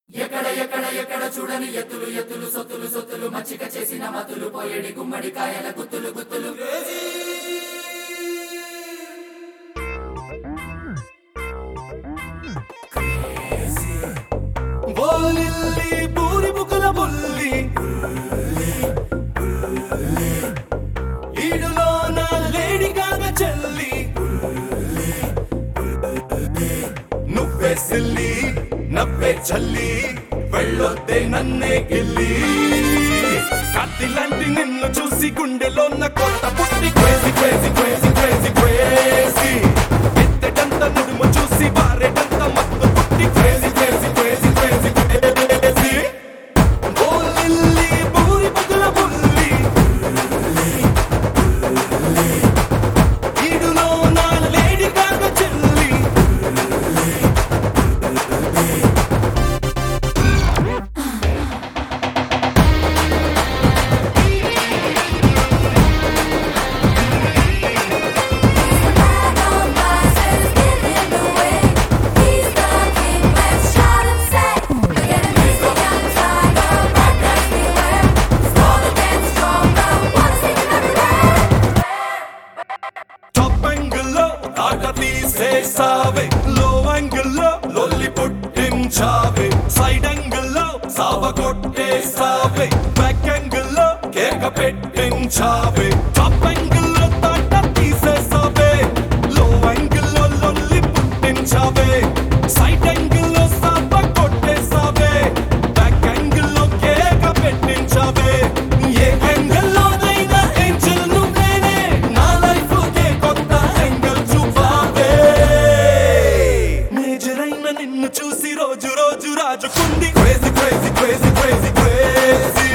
ఎక్కడ ఎక్కడ ఎక్కడ చూడని ఎత్తులు ఎత్తులు సొత్తులు సొత్తులు మచ్చిక చేసిన మతులు పోయేడి గుమ్మడి కాయల గుత్తులు గుత్తులు బోలిల్లి బూరి బుకల బుల్లి ఈడులోన లేడి కాగ చెల్లి నువ్వే సిల్లి నవ్వే చల్లి వెళ్ళొద్దే నన్నే గిల్లి కత్తిలాంటి నిన్ను చూసి గుండెలో ఉన్న కొత్త పుట్టి crazy crazy crazy crazy crazy ఎత్తటంత నుడుము చూసి బారేటంత మత్తు పుట్టి crazy crazy crazy crazy crazy బోలిల్లి బూరి బుగ్గల బుల్లి ఈడులో నా లేడి కాక చెల్లి టాప్ యాంగిల్లో ఆట తీసేసావే లో యాంగిల్లో లొల్లి పుట్టించావే సైడ్ యాంగిల్లో సావ కొట్టేసావే బ్యాక్ యాంగిల్లో కేక పెట్టించావే టాప్ యాంగిల్లో తాట తీసేసావే లో యాంగిల్లో లొల్లి పుట్టించావే సైడ్ యాంగిల్లో సావ కొట్టేసావే బ్యాక్ యాంగిల్లో కేక పెట్టించావే ఏ యాంగిల్లోనైనా ఏంజల్ నువ్వేనే నా లైఫ్ కే కొత్త యాంగిల్ చూపావే మేజర్ అయిన నిన్ను చూసి రోజు రోజు రాజుకుంది crazy crazy crazy crazy crazy